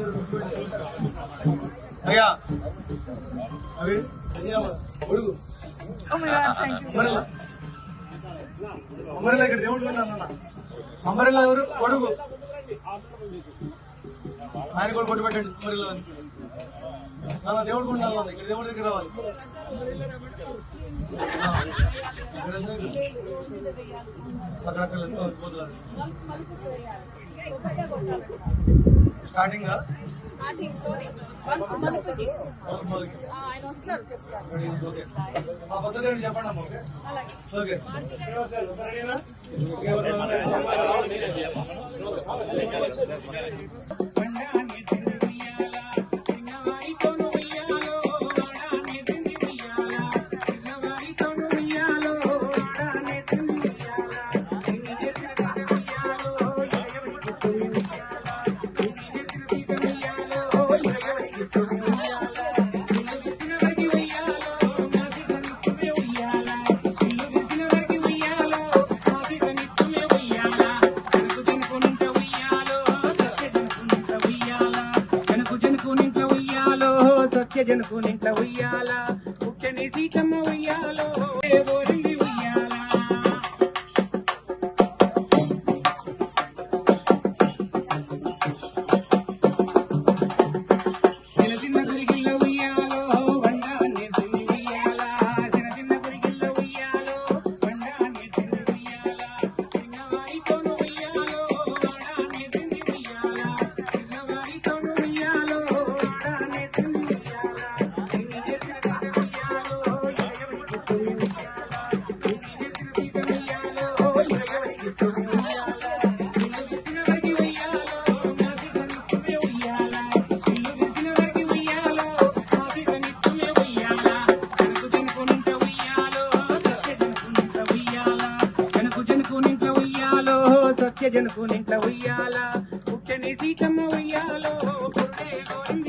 అయ్యా అవి అయ్యా కొడుకు అమ్మరిల్లా అమ్మరిల్లా ఇక్కడ దేవుడు ఉన్నాను అమ్మరిల్లా ఎవరు కొడుకు ఆయన కూడా కొట్టు పెట్టండి అమ్మరిల్లా అని నాన్న దేవుడు కూడా ఉండాలి నాన్న. ఇక్కడ దేవుడి దగ్గర రావాలి ఆ, ఇక్కడ ఎందుకు? అక్కడ అక్కడ లేదు, పోతున్నారు. స్టార్టింగ్ ఆయన వస్తారు చెప్తారు ఓకే ఆ పద్ధతి ఏంటి చెప్పండి అమ్మ ఓకే ఓకే శ్రీనివాస్ గారు, రెడీనా? జనకు నింట్ల ఉయ్యాల పుట్టని సీతమ్మ ఉయ్యాలో ఓరింది ఉయ్యాల చిన్న చిన్న గురిగిల్ల ఉయ్యాలో వండా నేర్చింది ఉయ్యాల చిన్న చిన్న గురిగిల్ల ఉయ్యాలో వండా నేర్చింది ఉయ్యాల చిన్నవారితోను ఉయ్యాలో వాడా నేర్చింది ఉయ్యాల చిన్నవారితోను ఉయ్యాలో వాడా నేర్చింది ఉయ్యాల ఇన్ని చేసిన సీత ఉయ్యాలో ఇరగబడి కూర్చుంది ఉయ్యాల ఇన్ని చేసిన సీత ఉయ్యాలో ఇరగబడి కూర్చుంది ఉయ్యాల ఇల్లు చేసిన వరకు ఉయ్యాలో మాది కనిప్పుమే ఉయ్యాల ఇల్లు చేసిన వరకు ఉయ్యాలో మాది కనిప్పుమే ఉయ్యాల కనుకు జనుకు నింట ఉయ్యాలో సత్య జనుకు నింట ఉయ్యాల కనుకు జనుకు నింట ఉయ్యాలో సత్య జనుకు నింట ఉయ్యాల పుట్టని సీతమ్మ ఉయ్యాలో పుట్టే గోరింద